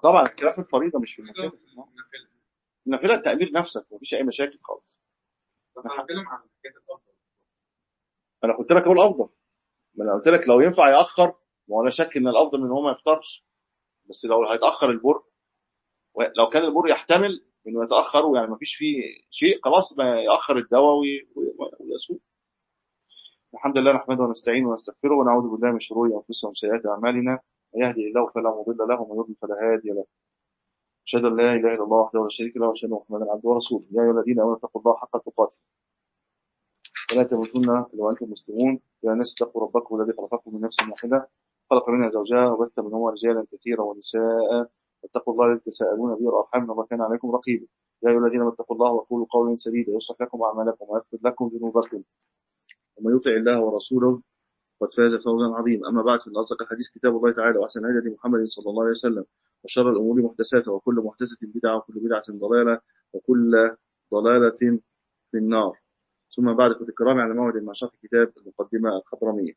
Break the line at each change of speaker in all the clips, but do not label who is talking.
طبعا الكلام في الفريضه مش في النافله النافله تامير نفسك مفيش اي مشاكل خالص
بس انا بتكلم عن حكايه الافضل
انا قلت لك هو الافضل ما انا قلت لك لو ينفع ياخر ما انا شك ان الافضل ان هو ما يفطرش بس لو هيتاخر البر لو كان البر يحتمل انه يتاخر يعني ما فيش فيه شيء خلاص ما ياخر الدواء وي- وي- ويسوق الحمد لله نحمده ونستعينه ونستغفره ونعوذ بالله من شرور انفسنا ومن سيئات اعمالنا من يهدي الله فلا مضل له ومن يضلل فلا هادي له اشهد ان لا اله الا الله وحده لا شريك له واشهد ان محمدا عبده ورسوله يا ايها الذين امنوا اتقوا الله حق تقاته ولا تموتن الا وانتم مسلمون يا ناس اتقوا ربكم الذي خلقكم من نفس واحده خلق منها زوجها وبث منهما رجالا كثيرا ونساء واتقوا الله الذي تساءلون به والارحام ان الله كان عليكم رقيبا يا ايها الذين امنوا اتقوا الله وقولوا قولا سديدا يصلح لكم اعمالكم ويغفر لكم ذنوبكم ومن يطع الله ورسوله قد فاز فوزا عظيما اما بعد فان اصدق الحديث كتاب الله تعالى واحسن هدي محمد صلى الله عليه وسلم وشر الامور محدثاتها وكل محدثه بدعه وكل بدعه ضلاله وكل ضلاله في النار ثم بعد في الكرام على موعد مع شرح كتاب المقدمه الخضرميه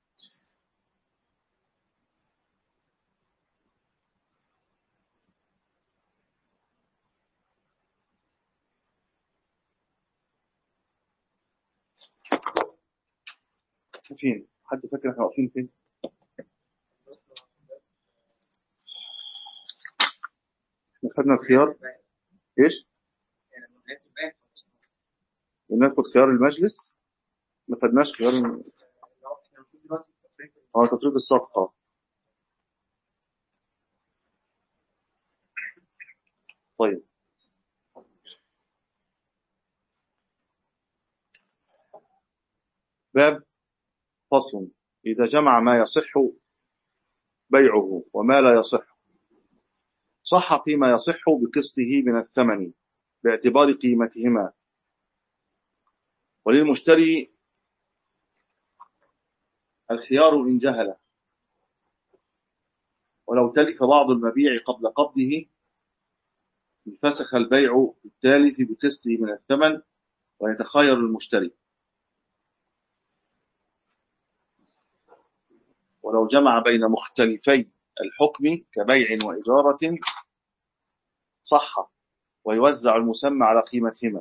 فين حد فاكر احنا واقفين فين احنا خدنا الخيار ايش
يعني من نهايه البيان خلصنا
وناخد خيار المجلس ما خدناش خيار
لو احنا المفروض دلوقتي في تفريق
اه تفريط الصفقه طيب باب فصل إذا جمع ما يصح بيعه وما لا يصح صح فيما يصح بقسطه من الثمن باعتبار قيمتهما وللمشتري الخيار إن جهل ولو تلف بعض المبيع قبل قبضه انفسخ البيع التالف بقسطه من الثمن ويتخير المشتري ولو جمع بين مختلفي الحكم كبيع وإجارة صح ويوزع المسمى على قيمتهما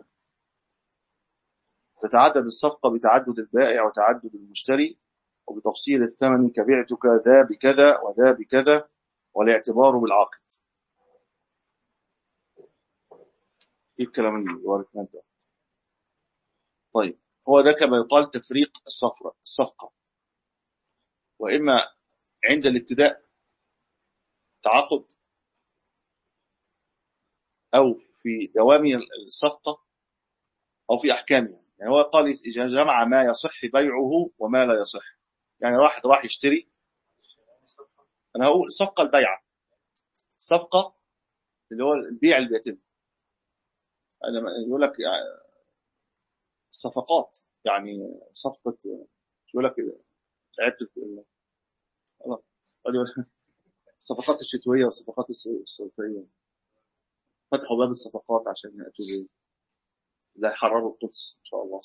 تتعدد الصفقة بتعدد البائع وتعدد المشتري وبتفصيل الثمن كبعتك ذا بكذا وذا بكذا والاعتبار بالعقد ايه الكلام اللي ورثنا ده طيب هو ده كما يقال تفريق الصفرة الصفقة وإما عند الابتداء تعاقد أو في دوام الصفقة أو في أحكامها يعني هو قال إذا جمع ما يصح بيعه وما لا يصح يعني واحد راح يشتري أنا هقول الصفقة البيعة الصفقة اللي هو البيع اللي بيتم أنا يقول لك الصفقات يعني صفقة يقول لك لعبت ال- خلاص. يقول لك الصفقات الشتوية والصفقات الص- الصيفية فتحوا باب الصفقات عشان يأتوا بيه لا يحرروا القدس إن شاء الله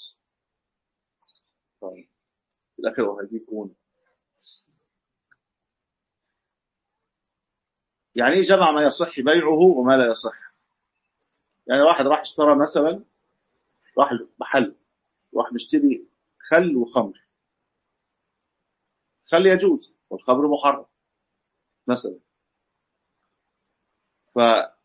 طيب. في الآخر هو هيجيب جون يعني ايه جمع ما يصح بيعه وما لا يصح يعني واحد راح اشترى مثلا راح محل راح مشتري خل وخمر خل يجوز والخمر محرم مثلا ف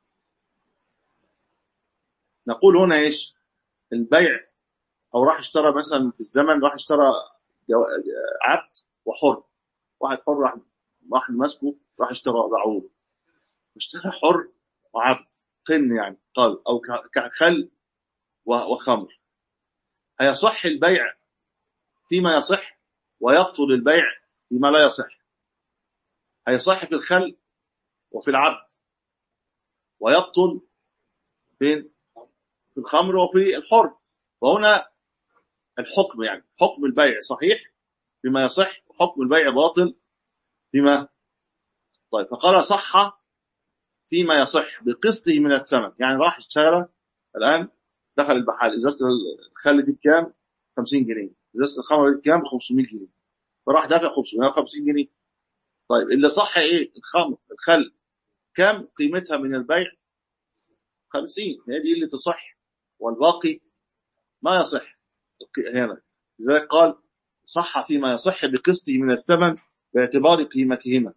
نقول هنا ايش البيع او راح اشترى مثلا في الزمن راح اشترى جو- عبد وحر واحد حر راح واحد ماسكه راح اشترى بعوض اشترى حر وعبد قن يعني قال او ك- كخل و- وخمر هيصح البيع فيما يصح ويبطل البيع فيما لا يصح هيصح في الخل وفي العبد ويبطل فين في الخمر وفي الحر وهنا الحكم يعني حكم البيع صحيح فيما يصح وحكم البيع باطل فيما طيب فقال صح فيما يصح بقسطه من الثمن يعني راح اشترى الان دخل المحل ازازه الخل دي بكام 50 جنيه ازازه الخمر دي بكام ب 500 جنيه فراح دافع 550 جنيه طيب اللي صح ايه الخمر الخل كم قيمتها من البيع 50 هي دي اللي تصح والباقي ما يصح هنا لذلك قال صح فيما يصح بقسطه من الثمن باعتبار قيمتهما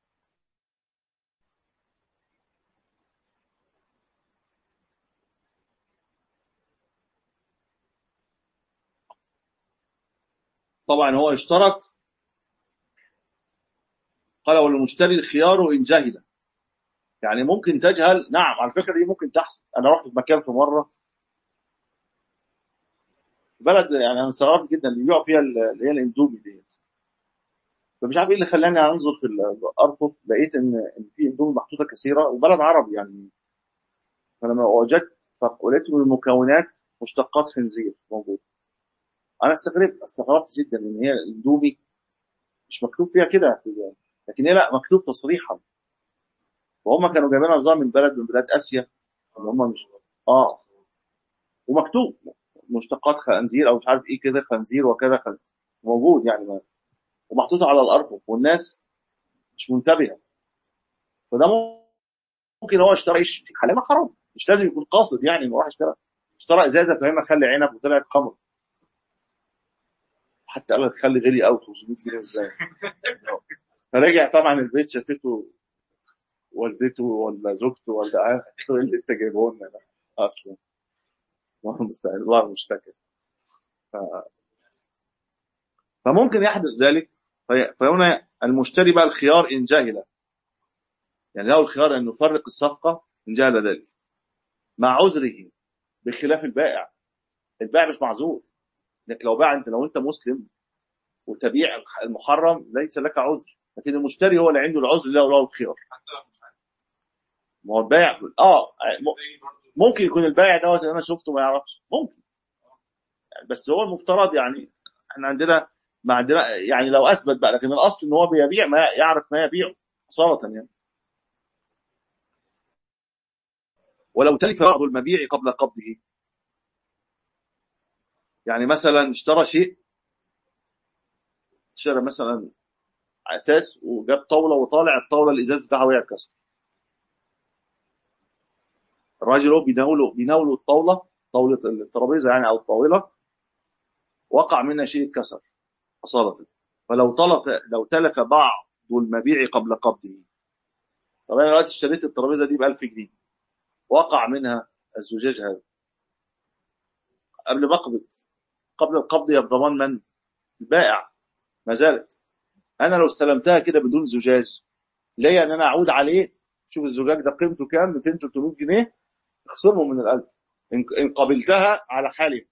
طبعا هو اشترط قال والمشتري الخيار إن جهل يعني ممكن تجهل نعم على فكرة دي ممكن تحصل أنا رحت في مكان في مرة بلد يعني أنا استغربت جدا اللي بيبيعوا فيها اللي هي الاندومي ديت فمش عارف ايه اللي خلاني انظر في الارفف لقيت ان ان في اندومي محطوطه كثيره وبلد عربي يعني فلما وجدت فلقيت من المكونات مشتقات خنزير موجوده انا استغربت استغربت جدا ان هي الاندومي مش مكتوب فيها كده لكن هي لا مكتوب تصريحا وهم كانوا جايبينها نظام من بلد من بلاد اسيا اللي هم مش اه ومكتوب مشتقات خنزير او مش عارف ايه كده خنزير وكذا خنزير. موجود يعني ما. ومحطوطه على الارفف والناس مش منتبهه فده ممكن هو اشترى ايش حلال حرام مش لازم يكون قاصد يعني انه راح اشترى اشترى ازازه فهمها خلي عنب وطلعت خمر حتى قال لك خلي غلي قوي 500 جنيه ازاي فرجع طبعا البيت شافته والدته ولا زوجته ولا عارف ايه اللي انت جايبه لنا ده اصلا الله المستعان الله المشتكى ف... فممكن يحدث ذلك في... فهنا المشتري بقى الخيار ان جهل يعني له الخيار ان يفرق الصفقه ان جهل ذلك مع عذره بخلاف البائع البائع مش معذور لكن لو باع انت لو انت مسلم وتبيع المحرم ليس لك عذر لكن المشتري هو اللي عنده العذر له له الخيار ما هو البائع اه ممكن يكون البائع دوت انا شفته ما يعرفش ممكن يعني بس هو المفترض يعني احنا عندنا ما عندنا يعني لو اثبت بقى لكن الاصل ان هو بيبيع ما يعرف ما يبيع اصاله يعني ولو تلف بعض المبيع قبل قبضه يعني مثلا اشترى شيء اشترى مثلا اساس وجاب طاوله وطالع الطاوله الازاز بتاعها وقع اتكسر الراجل هو بيناوله بيناوله الطاوله طاوله الترابيزه يعني او الطاوله وقع منها شيء اتكسر اصاله فلو طلق لو تلف بعض المبيع قبل قبضه طب انا دلوقتي اشتريت الترابيزه دي ب 1000 جنيه وقع منها الزجاج هذا قبل ما اقبض قبل القبض هي بضمان من؟ البائع ما زالت انا لو استلمتها كده بدون زجاج ليا ان انا اعود عليه شوف الزجاج ده قيمته كام 200 300 جنيه اخصمه من الألف ان قبلتها على حالها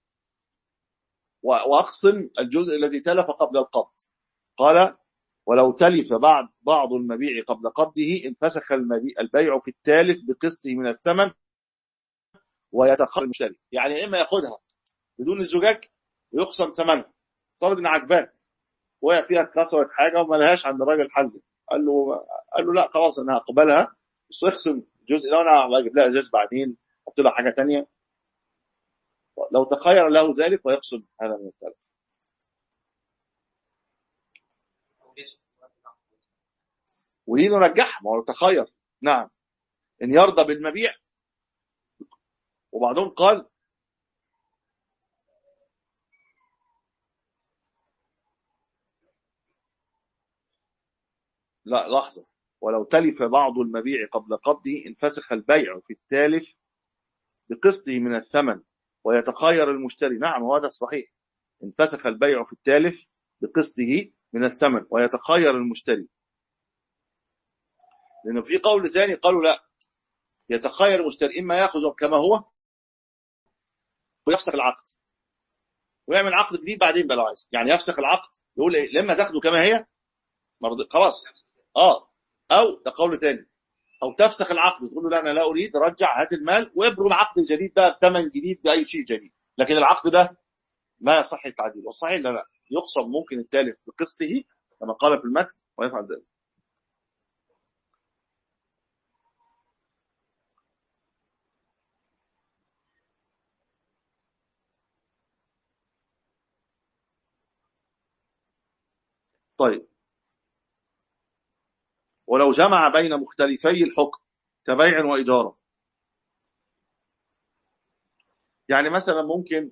واقسم الجزء الذي تلف قبل القبض قال ولو تلف بعض بعض المبيع قبل قبضه انفسخ البيع في التالف بقسطه من الثمن ويتخلى المشتري يعني اما ياخدها بدون الزجاج ويقسم ثمنها افترض ان عجباه وقع فيها اتكسرت حاجه وما لهاش عند الراجل حل قال له قال له لا خلاص انا هقبلها بس اخصم جزء لو انا اجيب لها ازاز بعدين احط لها حاجه ثانيه لو تخير له ذلك ويقسم هذا من التلف وليه نرجعها ما هو تخير نعم ان يرضى بالمبيع وبعضهم قال لا لحظة ولو تلف بعض المبيع قبل قبضه انفسخ البيع في التالف بقسطه من الثمن ويتخير المشتري نعم وهذا الصحيح انفسخ البيع في التالف بقسطه من الثمن ويتخير المشتري لأنه في قول ثاني قالوا لا يتخير المشتري إما يأخذه كما هو ويفسخ العقد ويعمل عقد جديد بعدين بقى لو عايز يعني يفسخ العقد يقول إيه لما تاخده كما هي مرضي خلاص اه او ده قول ثاني او تفسخ العقد تقول له لا انا لا اريد رجع هات المال وابرم عقد جديد بقى بثمن جديد باي شيء جديد لكن العقد ده ما يصح التعديل والصحيح لا لا يقسم ممكن التالف بقسطه كما قال في المتن ويفعل ذلك طيب ولو جمع بين مختلفي الحكم كبيع وإجارة يعني مثلا ممكن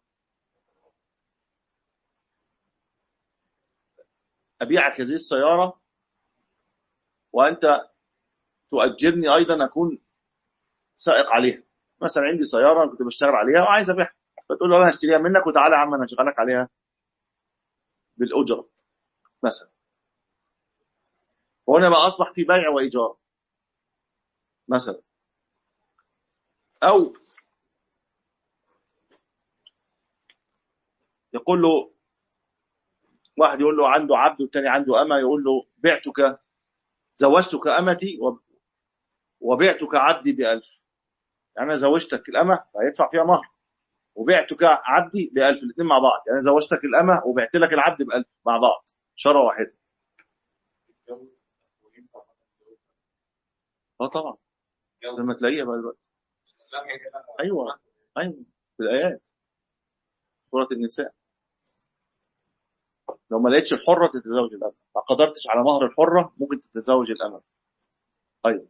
أبيعك هذه السيارة وأنت تؤجرني أيضا أكون سائق عليها مثلا عندي سيارة كنت بشتغل عليها وعايز أبيعها فتقول له أنا هشتريها منك وتعالى يا عم أنا هشغلك عليها بالأجرة مثلا وهنا بقى أصبح في بيع وإيجار مثلا أو يقول له واحد يقول له عنده عبد والتاني عنده أمة يقول له بعتك زوجتك أمتي وب- وبعتك عبدي بألف يعني أنا زوجتك الأمة هيدفع فيها مهر وبعتك عبدي بألف الاثنين مع بعض يعني أنا زوجتك الأمة وبعت لك العبد بألف مع بعض شرة واحدة
يتجوز وينفع مثلا يتجوز.
اه طبعا
يتجوز.
لما تلاقيها بقى دلوقتي
لا، هي كده.
أيوة. ايوه في الايات سوره النساء لو ما لقيتش الحره تتزوج الامه ما قدرتش على مهر الحره ممكن تتزوج الامه ايوه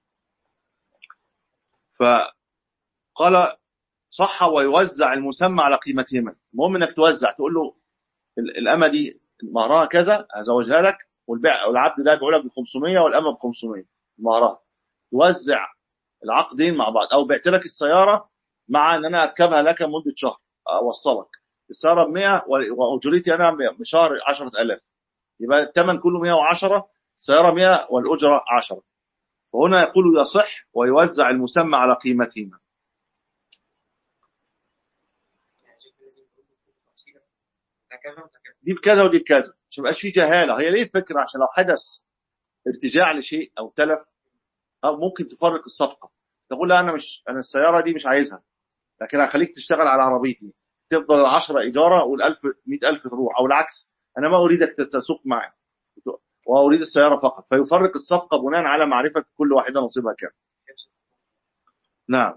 فقال صح ويوزع المسمى على قيمتهما المهم انك توزع تقول له ال- الامه دي مهرها كذا هزوجها لك والبيع والعبد ده بيقول لك ب 500 والامه ب 500 مهرها توزع العقدين مع بعض او بعت لك السياره مع ان انا اركبها لك مده شهر اوصلك السياره ب 100 واجرتي انا بشهر 10000 يبقى الثمن كله 110 السياره 100 والاجره 10 وهنا يقول يصح ويوزع المسمى على قيمتهما
يعني شيء لازم يقول له تفصيل. ده كذا وده كذا.
دي بكذا ودي بكذا عشان ما يبقاش في جهاله هي ليه الفكره عشان لو حدث ارتجاع لشيء او تلف او ممكن تفرق الصفقه تقول لا انا مش انا السياره دي مش عايزها لكن هخليك تشتغل على عربيتي تفضل ال10 ايجاره وال1000 100000 تروح او العكس انا ما اريدك تسوق معي واريد السياره فقط فيفرق الصفقه بناء على معرفه كل واحده نصيبها كام نعم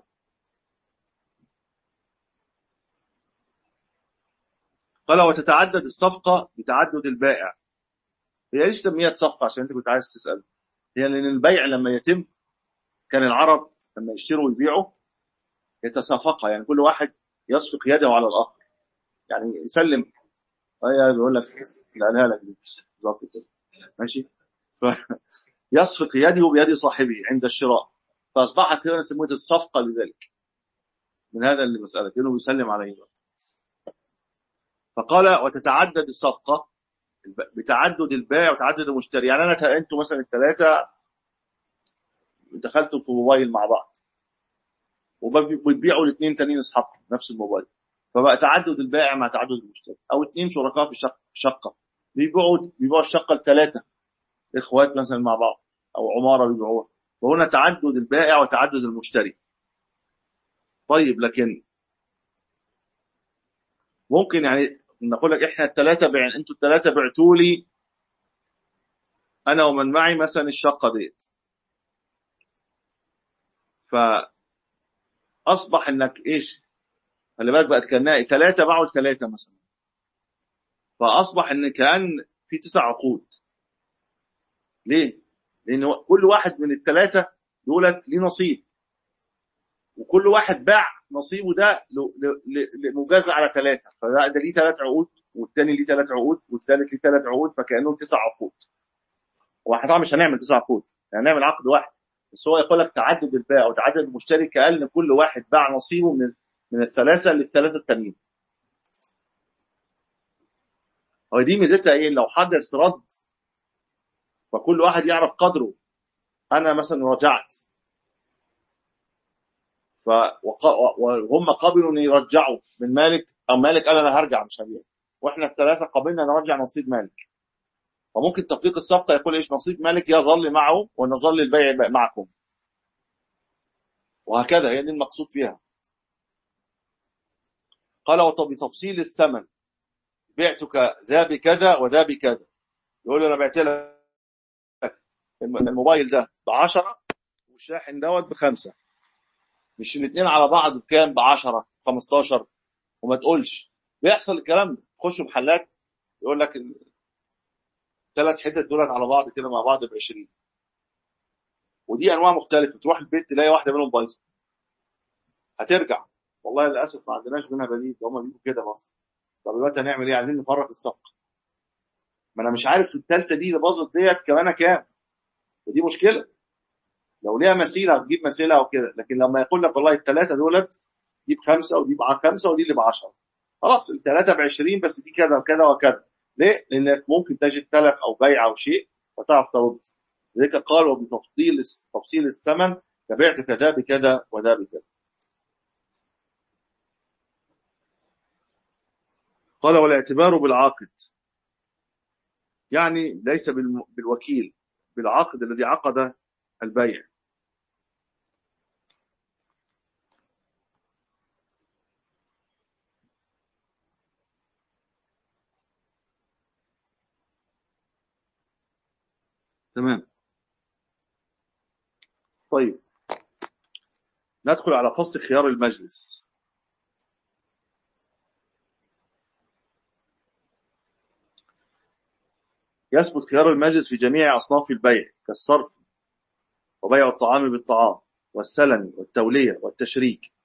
قال وتتعدد الصفقه بتعدد البائع هي ليش سميت صفقه عشان انت كنت عايز تسال هي لان البيع لما يتم كان العرب لما يشتروا ويبيعوا يتصافقها يعني كل واحد يسفق يده على الاخر يعني يسلم هي بيقول لك اللي قالها لك دي بالظبط كده ماشي ف... يسفق يده بيد صاحبه عند الشراء فاصبحت هنا سميت الصفقه لذلك من هذا اللي مساله انه بيسلم عليه فقال وتتعدد الصفقه بتعدد البائع وتعدد المشتري يعني انا انتوا مثلا الثلاثه دخلتوا في موبايل مع بعض وبيبيعوا الاثنين تانيين اصحابهم نفس الموبايل فبقى تعدد البائع مع تعدد المشتري او اثنين شركاء في شقه شقه بيبيعوا بيبيعوا الشقه الثلاثه اخوات مثلا مع بعض او عماره بيبيعوها وهنا تعدد البائع وتعدد المشتري طيب لكن ممكن يعني نقول لك احنا الثلاثه بيع انتوا الثلاثه بعتوا لي انا ومن معي مثلا الشقه ديت فاصبح انك ايش خلي بالك بقت كانها ثلاثه باعوا الثلاثه مثلا فاصبح ان كان في تسع عقود ليه؟ لان كل واحد من الثلاثه دولت ليه نصيب وكل واحد باع نصيبه ده لمجازة على ثلاثه فده ليه ثلاث عقود والثاني ليه ثلاث عقود والثالث ليه ثلاث عقود فكانهم تسع عقود واحنا طبعا مش هنعمل تسع عقود يعني هنعمل عقد واحد بس هو يقول لك تعدد البائع وتعدد المشتري كأن كل واحد باع نصيبه من من الثلاثه للثلاثه التانيين هو دي ميزتها ايه لو حدث رد فكل واحد يعرف قدره انا مثلا رجعت ف وهم قبلوا ان يرجعوا من مالك او مالك قال انا هرجع مش هبيع واحنا الثلاثه قبلنا نرجع نصيب مالك وممكن تفريق الصفقه يقول ايش نصيب مالك يظل معه ونظل البيع معكم وهكذا هي دي المقصود فيها قال وبتفصيل الثمن بعتك ذا بكذا وذا بكذا يقول له انا بعت لك الموبايل ده ب 10 والشاحن دوت بخمسه مش الاثنين على بعض بكام ب 10 15 وما تقولش بيحصل الكلام ده تخشوا محلات يقول لك ثلاث حتت دولت على بعض كده مع بعض ب 20 ودي انواع مختلفه تروح البيت تلاقي واحده منهم بايظه هترجع والله للاسف ما عندناش منها بديل هم بيقولوا كده مصر طب دلوقتي هنعمل ايه عايزين نفرق الصفقه ما انا مش عارف الثالثه دي اللي باظت ديت كمان كام ودي مشكله لو ليها مثيل هتجيب مثيلها او كده لكن لما يقول لك والله الثلاثه دولت دي بخمسه ودي بخمسه ودي اللي ب 10 خلاص الثلاثه ب 20 بس دي كذا وكذا وكذا ليه؟ لانك ممكن تجد تلف او بيع او شيء فتعرف ترد لذلك قال وبتفضيل تفصيل الثمن فبعت كذا بكذا وذا بكذا قال والاعتبار بالعاقد يعني ليس بالم- بالوكيل بالعاقد الذي عقد البيع تمام طيب ندخل على فصل خيار المجلس يثبت خيار المجلس في جميع أصناف البيع كالصرف وبيع الطعام بالطعام والسلم والتولية والتشريك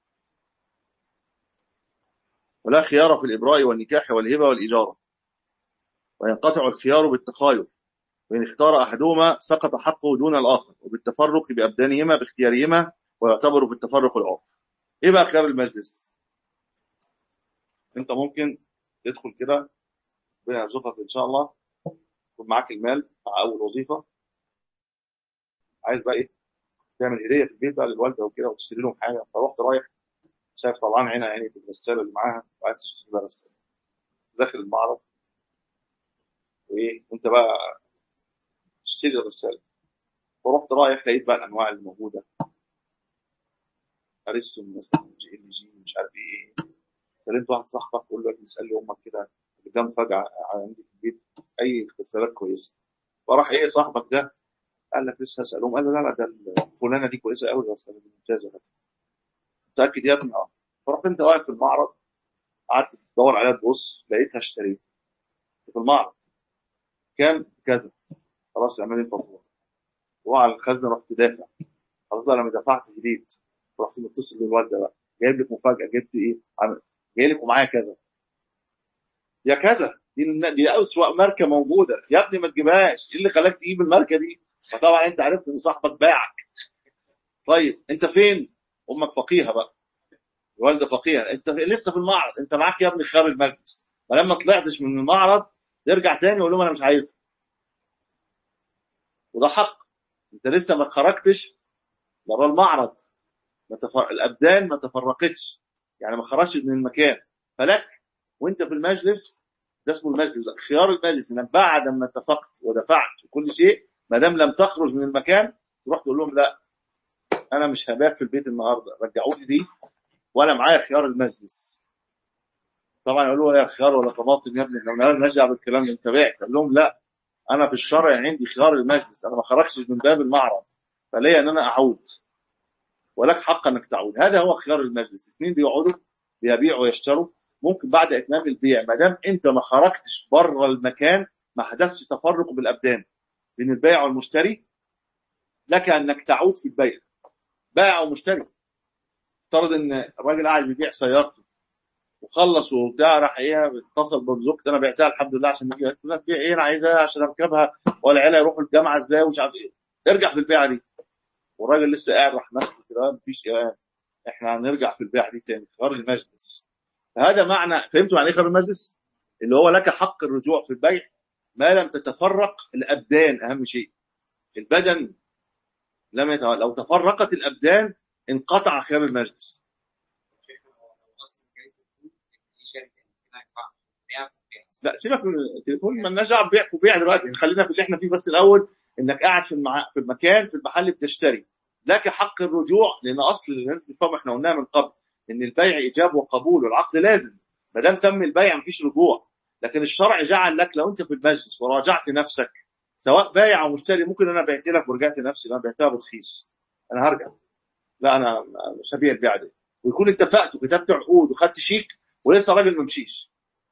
ولا خيار في الإبراء والنكاح والهبة والإجارة وينقطع الخيار بالتخاير وإن اختار أحدهما سقط حقه دون الآخر وبالتفرق بأبدانهما باختيارهما ويعتبر بالتفرق العرف إيه بقى خيار المجلس؟ أنت ممكن تدخل كده ربنا يرزقك إن شاء الله يكون معاك المال مع أول وظيفة عايز بقى إيه؟ تعمل هدية في البيت بقى للوالدة وكده وتشتري لهم حاجة فرحت رايح شايف طلعان عينها يعني بالغسالة اللي معاها وعايز تشتري لها غسالة داخل المعرض وإيه وأنت بقى تشتري الغسالة ورحت رايح لقيت بقى الأنواع اللي موجودة ارسطو مثلا جي ال جي مش عارف ايه كلمت واحد صاحبك قول له اسال لي امك كده قدام فجاه عندي في البيت اي غسالات كويسه فراح ايه صاحبك ده قال لك لسه هسالهم قال له لا لا ده الفلانه دي كويسه قوي الغساله دي ممتازه هات متاكد يا ابني اه فرحت انت واقف في المعرض قعدت تدور عليها تبص لقيتها اشتريت في المعرض كام كذا خلاص اعمل لي الفاتوره وعلى الخزنه رحت دافع خلاص بقى لما دفعت هديت رحت متصل بالوالده بقى جايب لك مفاجاه جبت ايه عم- جاي لك ومعايا كذا يا كذا دي دي اسوأ ماركه موجوده يا ابني ما تجيبهاش ايه اللي خلاك تجيب الماركه دي فطبعا انت عرفت ان صاحبك باعك طيب انت فين امك فقيهه بقى الوالده فقيهه انت لسه في المعرض انت معاك يا ابني خيار المجلس فلما طلعتش من المعرض ترجع تاني وقول لهم انا مش عايزها وده حق انت لسه ما خرجتش بره المعرض ما تفر... الابدان ما تفرقتش يعني ما خرجتش من المكان فلك وانت في المجلس ده اسمه المجلس بقى خيار المجلس انك بعد ما اتفقت ودفعت وكل شيء ما دام لم تخرج من المكان تروح تقول لهم لا انا مش هبات في البيت النهارده رجعوا لي دي وانا معايا خيار المجلس طبعا يقولوا يا خيار ولا طماطم يا ابني احنا نرجع بالكلام اللي انت بعت قال لهم لا انا في الشرع عندي خيار المجلس انا ما خرجتش من باب المعرض فليا ان انا اعود ولك حق انك تعود هذا هو خيار المجلس اثنين بيقعدوا بيبيعوا ويشتروا ممكن بعد اتمام البيع ما دام انت ما خرجتش بره المكان ما حدثش تفرق بالابدان بين البائع والمشتري لك انك تعود في البيع بائع ومشتري افترض ان الراجل قاعد بيبيع سيارته وخلص وبتاع راح ايه اتصل بزوجتي انا بعتها الحمد لله عشان نجي قلت له تبيع ايه انا عايزها عشان اركبها والعيال يروحوا الجامعه ازاي ومش عارف ايه ارجع في البيعه دي والراجل لسه قاعد راح نفسه كده مفيش ايام احنا هنرجع في البيعه دي تاني خيار المجلس فهذا معنى فهمتوا يعني ايه خيار المجلس؟ اللي هو لك حق الرجوع في البيع ما لم تتفرق الابدان اهم شيء البدن لم يت... لو تفرقت الابدان انقطع خيار المجلس
شايف لو لو اصلا جاي تقول دي شركه كده ينفع بيع بيع
لا سيبك من التليفون مالناش دعوه ببيع وبيع دلوقتي خلينا في اللي احنا فيه بس الاول انك قاعد في المع... في المكان في المحل بتشتري لك حق الرجوع لان اصل الناس بتفهم احنا قلناها من قبل ان البيع ايجاب وقبول والعقد لازم ما دام تم البيع مفيش رجوع لكن الشرع جعل لك لو انت في المجلس وراجعت نفسك سواء بايع او مشتري ممكن انا بعت لك ورجعت نفسي انا بعتها برخيص انا هرجع لا انا مش هبيع البيعه دي ويكون اتفقت وكتبت عقود وخدت شيك ولسه الراجل ما مشيش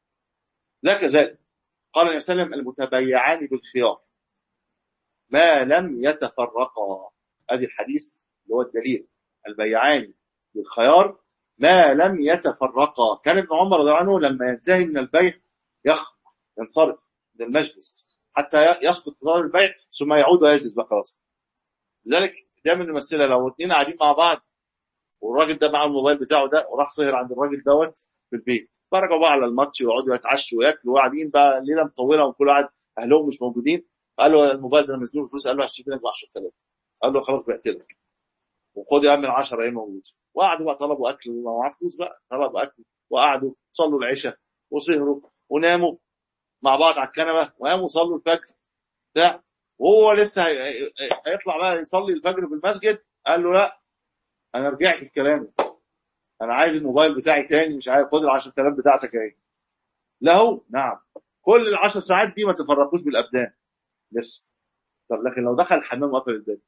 لا كذلك قال النبي صلى الله عليه وسلم المتبايعان بالخيار ما لم يتفرقا ادي الحديث اللي هو الدليل البيعان بالخيار ما لم يتفرقا كان ابن عمر رضي الله عنه لما ينتهي من البيع يخرج ينصرف من المجلس حتى يسقط قرار البيع ثم يعود ويجلس بقى خلاص لذلك دايما نمثلها لو اتنين قاعدين مع بعض والراجل ده معاه الموبايل بتاعه ده وراح سهر عند الراجل دوت في البيت فرجعوا بقى على الماتش ويقعدوا يتعشوا وياكلوا وقاعدين بقى ليله مطوله وكل واحد اهلهم مش موجودين قال له الموبايل ده انا مزنوق فلوس قال له هشتري لك ب 10000 قال له خلاص بعت لك وخد يا عم ال 10 اهي موجود وقعدوا بقى طلبوا اكل ومعاه فلوس بقى طلبوا اكل وقعدوا صلوا العشاء وسهروا وناموا مع بعض على الكنبه وقاموا صلوا الفجر بتاع وهو لسه هي- هي- هيطلع بقى يصلي الفجر في المسجد قال له لا انا رجعت في كلامي انا عايز الموبايل بتاعي تاني مش عايز خد ال 10000 بتاعتك اهي له نعم كل ال 10 ساعات دي ما تفرقوش بالابدان لسه طب لكن لو دخل الحمام وقفل الباب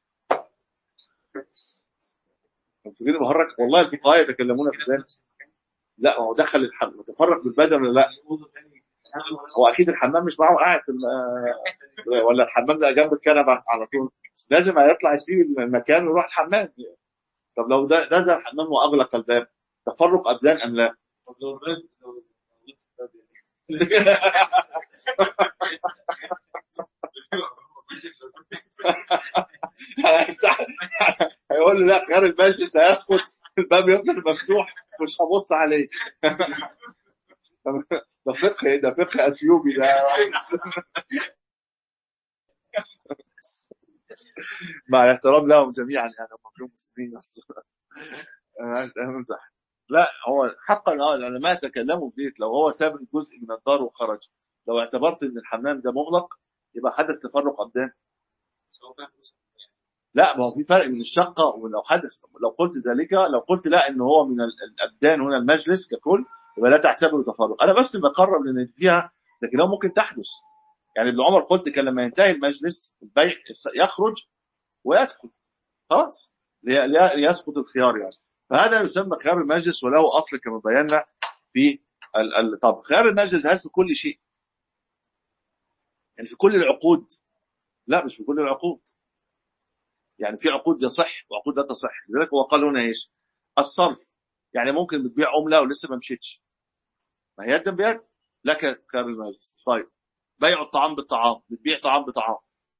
فاكرين بهرج والله الفقهاء يتكلمون في ذلك لا هو دخل الحمام تفرق بالبدن ولا لا هو اكيد الحمام مش معاه قاعد في ال- ولا الحمام ده جنب الكنبه على طول لازم هيطلع يسيب المكان ويروح الحمام طب لو ده نزل الحمام واغلق الباب تفرق ابدان ام لا؟ هيفتح- هيقول له لا خيار المجلس هيسقط الباب يفضل مفتوح مش هبص عليه ده فقه ده فقه اثيوبي ده مع الاحترام لهم جميعا يعني هم كلهم مسلمين اصلا أنا امزح لا هو حقا اه العلماء تكلموا في ديت لو هو ساب جزء من الدار وخرج لو اعتبرت ان الحمام ده مغلق يبقى حدث تفرق ابدان لا ما هو في فرق من الشقه ولو حدث لو قلت ذلك لو قلت لا ان هو من ال- الابدان هنا المجلس ككل يبقى لا تعتبره تفرق انا بس بقرب لان فيها لكن هو ممكن تحدث يعني ابن عمر قلت كان لما ينتهي المجلس البيع يخرج ويدخل خلاص لي- لي- ليسقط الخيار يعني فهذا يسمى خيار المجلس وله اصل كما بينا في ال... ال... طب خيار المجلس هل في كل شيء؟ يعني في كل العقود؟ لا مش في كل العقود يعني في عقود يصح وعقود لا تصح لذلك هو قال هنا ايش؟ الصرف يعني ممكن بتبيع عمله ولسه ما مشيتش ما هي يدا بيد لك خيار المجلس طيب بيع الطعام بالطعام بتبيع طعام بطعام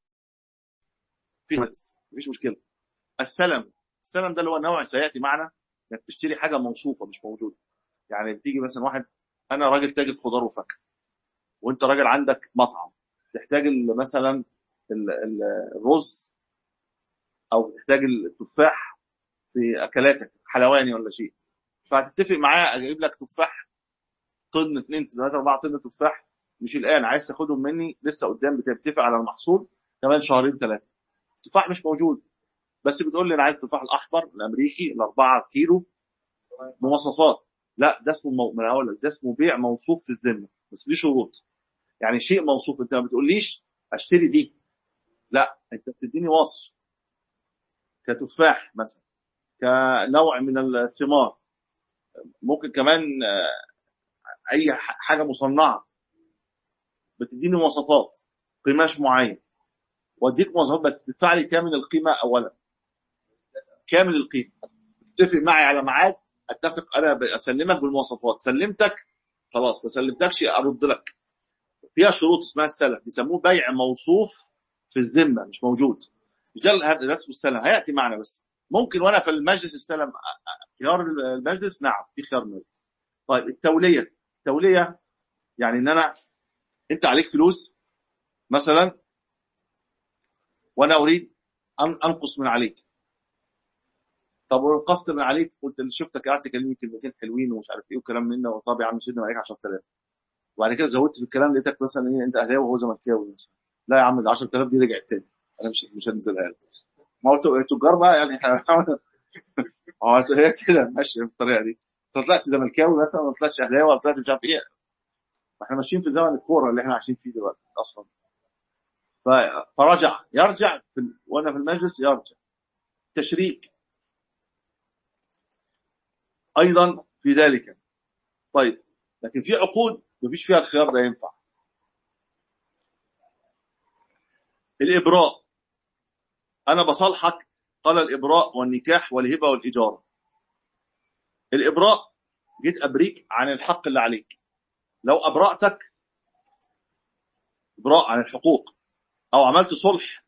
في مجلس مفيش مشكله السلم السلم ده اللي هو نوع سياتي معنا انك تشتري حاجه موصوفه مش موجوده يعني بتيجي مثلا واحد انا راجل تاجر خضار وفاكهه وانت راجل عندك مطعم تحتاج ال- مثلا ال- ال- الرز او تحتاج التفاح في اكلاتك حلواني ولا شيء فهتتفق معاه اجيب لك تفاح طن اثنين ثلاثه اربعه طن تفاح مش الان عايز تاخدهم مني لسه قدام بتتفق على المحصول كمان شهرين ثلاثه التفاح مش موجود بس بتقول لي انا عايز التفاح الاحمر الامريكي الاربعه كيلو مواصفات لا ده اسمه مو... ما أنا هقول لك ده اسمه بيع موصوف في الذمه بس ليه شروط يعني شيء موصوف انت ما بتقوليش اشتري دي لا انت بتديني وصف كتفاح مثلا كنوع من الثمار ممكن كمان آه، اي ح- حاجه مصنعه بتديني مواصفات قماش معين واديك مواصفات بس تدفع لي كامل القيمه اولا كامل القيمه تتفق معي على ميعاد اتفق انا اسلمك بالمواصفات سلمتك خلاص ما سلمتكش ارد لك فيها شروط اسمها السلم بيسموه بيع موصوف في الذمه مش موجود رجال هذا ده اسمه السلم هياتي معنا بس ممكن وانا في المجلس استلم خيار المجلس نعم في خيار المجلس طيب التوليه التوليه يعني ان انا انت عليك فلوس مثلا وانا اريد ان انقص من عليك طب ونقصت من عليك قلت اللي شفتك قعدت تكلمني كلمتين حلوين ومش عارف ايه وكلام من ده طب يا عم سيدنا عليك 10000 وبعد كده زودت في الكلام لقيتك مثلا ايه انت اهلاوي وهو زملكاوي مثلا لا يا عم ال 10000 دي رجعت تاني انا مش مش هنزلها لك ما هو التجار بقى يعني هو هي كده ماشيه بالطريقه دي انت طلعت زملكاوي مثلا ما طلعتش اهلاوي ولا طلعت مش عارف ايه ما احنا ماشيين في زمن الكوره اللي احنا عايشين فيه دلوقتي اصلا ف- فرجع يرجع في ال... وانا في المجلس يرجع تشريك ايضا في ذلك طيب لكن في عقود مفيش فيها الخيار ده ينفع الابراء انا بصالحك قال الإبراء والنكاح والهبة والإجارة الإبراء جيت أبريك عن الحق اللي عليك لو أبرأتك إبراء عن الحقوق أو عملت صلح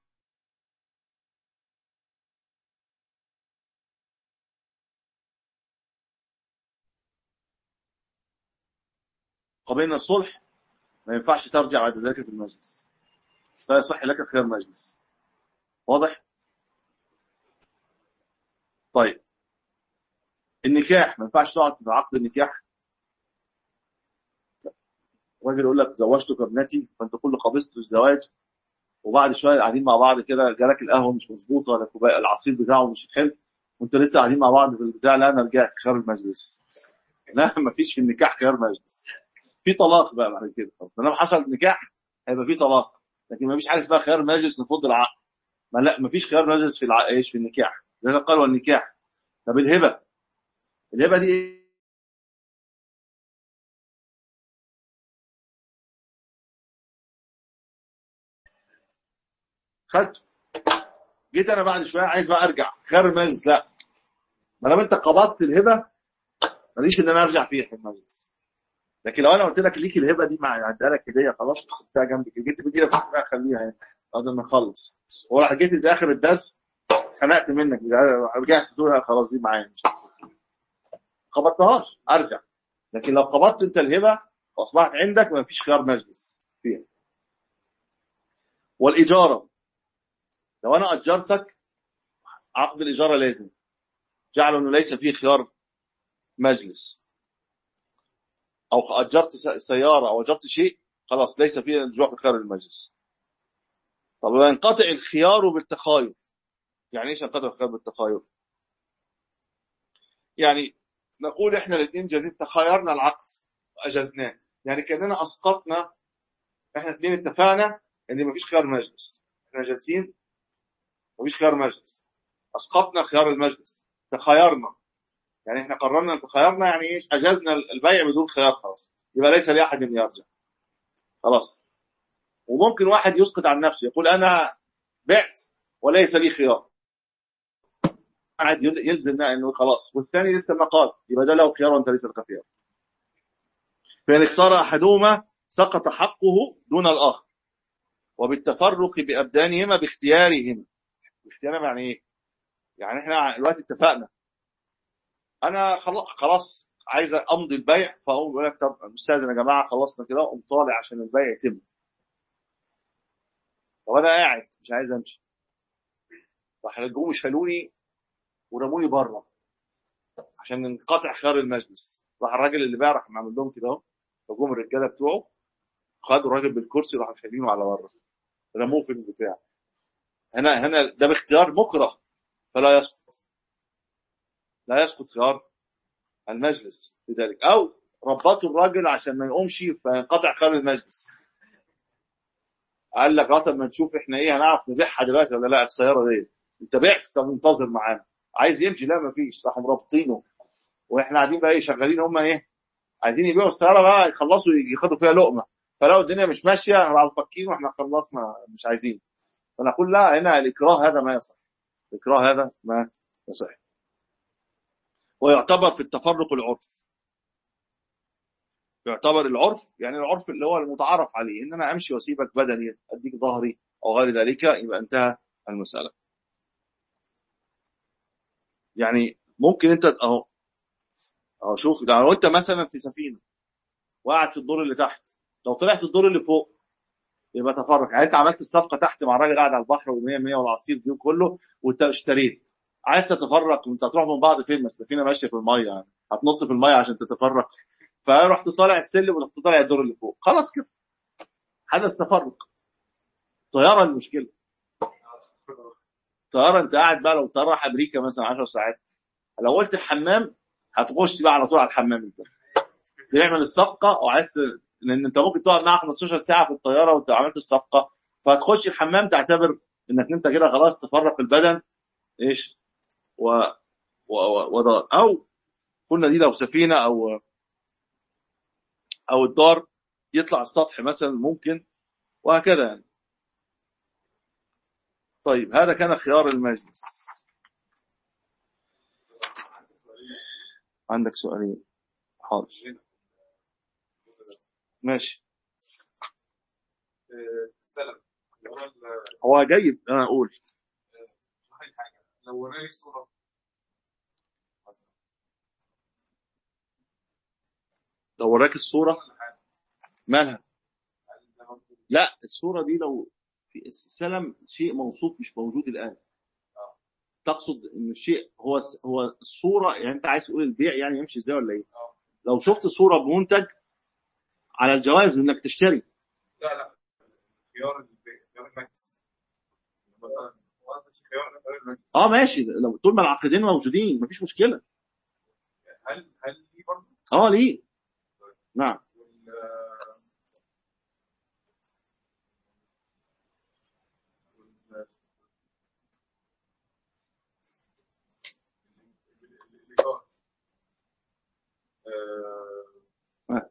قبلنا الصلح ما ينفعش ترجع بعد ذلك في المجلس فيصح لك خير مجلس واضح طيب النكاح ما ينفعش تقعد في عقد النكاح الراجل يقول لك زوجتك ابنتي فانت كل قبضت الزواج وبعد شويه قاعدين مع بعض كده جالك القهوه مش مظبوطه ولا كوبايه العصير بتاعه مش حلو وانت لسه قاعدين مع بعض في البتاع لا انا رجعت خيار المجلس لا ما فيش في النكاح خيار مجلس في طلاق بقى بعد كده فلما حصل نكاح هيبقى في طلاق لكن ما فيش حاجه اسمها خيار مجلس نفض العقد ما لا ما فيش خيار مجلس في الع... ايش في النكاح ده قال والنكاح طب الهبه الهبه دي ايه خدته جيت انا بعد شويه عايز بقى ارجع خير المجلس لا ما دام انت قبضت الهبه ماليش ان انا ارجع فيها في المجلس لكن لو انا قلت لك ليك الهبه دي مع عدها لك هديه خلاص سبتها جنبك جيت بدي لك بقى خليها هنا بعد ما نخلص وراح جيت في اخر الدرس خنقت منك رجعت تقول لا خلاص دي معايا مش قبضتهاش ارجع لكن لو قبضت انت الهبه واصبحت عندك ما فيش خيار مجلس فيها والاجاره لو انا اجرتك عقد الاجاره لازم جعلوا انه ليس فيه خيار مجلس او اجرت سياره او اجرت شيء خلاص ليس فيه رجوع في خيار المجلس طب وينقطع الخيار بالتخاير يعني ايش ينقطع الخيار بالتخاير يعني نقول احنا الاثنين جديد تخايرنا العقد واجزناه يعني كاننا اسقطنا احنا الاثنين اتفقنا ان مفيش خيار مجلس احنا جالسين مفيش خيار مجلس اسقطنا خيار المجلس تخايرنا يعني احنا قررنا ان تخايرنا يعني ايش اجزنا البيع بدون خيار خلاص يبقى ليس لاحد ان يرجع خلاص وممكن واحد يسقط عن نفسه يقول انا بعت وليس لي خيار عايز يلزم انه خلاص والثاني لسه ما قال يبقى ده له خيار وانت ليس لك خيار فان اختار احدهما سقط حقه دون الاخر وبالتفرق بابدانهما باختيارهما باختيارهما يعني ايه؟ يعني احنا دلوقتي اتفقنا انا خلاص خلاص عايز امضي البيع فاقوم بقول لك طب استاذن يا جماعه خلصنا كده اقوم طالع عشان البيع يتم طب انا قاعد مش عايز امشي راح جم شالوني ورموني بره عشان انقطع خيار المجلس راح الراجل اللي باع راح عامل لهم كده اهو فجم الرجاله بتوعه خدوا الراجل بالكرسي راحوا شايلينه على بره رموه في البتاع هنا هنا ده باختيار مكره فلا يسقط لا يسقط خيار المجلس لذلك او ربطوا الراجل عشان ما يقومش فينقطع خيار المجلس قال لك اه طب ما نشوف احنا ايه هنعرف نبيعها دلوقتي ولا لا السياره دي انت بعت طب انتظر معانا عايز يمشي لا ما فيش راحوا مرابطينه واحنا قاعدين بقى ايه شغالين هم ايه عايزين يبيعوا السياره بقى يخلصوا ياخدوا فيها لقمه فلو الدنيا مش ماشيه راحوا فاكين واحنا خلصنا مش عايزين فنقول لا هنا الاكراه هذا ما يصح الاكراه هذا ما يصح ويعتبر في التفرق العرف يعتبر العرف يعني العرف اللي هو المتعارف عليه ان انا امشي واسيبك بدني اديك ظهري او غير ذلك يبقى انتهى المساله يعني ممكن انت اهو اهو شوف ده لو انت مثلا في سفينه وقعد في الدور اللي تحت لو طلعت الدور اللي فوق يبقى تفرق يعني انت عملت الصفقه تحت مع الراجل قاعد على البحر و100 100 والعصير دي كله وانت اشتريت عايز تتفرق وانت هتروح من بعض فين ما السفينه ماشيه في الميه يعني هتنط في الميه عشان تتفرق فرحت طالع السلم ورحت طالع الدور اللي فوق خلاص كده حدث تفرق طياره المشكله طياره انت قاعد بقى لو طياره راح امريكا مثلا 10 ساعات لو قلت الحمام هتخش بقى على طول على الحمام انت تعمل الصفقه وعايز لان انت ممكن تقعد معاها 15 ساعه في الطياره وانت عملت الصفقه فهتخش الحمام تعتبر انك انت كده خلاص تفرق البدن ايش و و و او قلنا دي لو سفينه او او الدار يطلع السطح مثلا ممكن وهكذا يعني طيب هذا كان خيار المجلس عندك سؤالين حاضر ماشي
آه، السلم اللي هو ال-
هو جيد انا اقول
اشرح لي حاجه لو وراني الصوره مثلا
لو وراك الصوره
ولا حاجه
مالها
هل ده ممكن
لا الصوره دي لو في السلم شيء موصوف مش موجود الان تقصد ان الشيء هو هو الصوره يعني انت عايز تقول البيع يعني يمشي ازاي ولا ايه
اه
لو شفت صوره بمنتج على الجواز انك تشتري
لا لا خيار البيع خيار المجلس مثلا هو مش خيار خيار المجلس
اه ماشي لو طول ما العقدين موجودين مفيش مشكله
هل هل دي برضه
اه ليه نعم
وال وال- الإيجار. آه،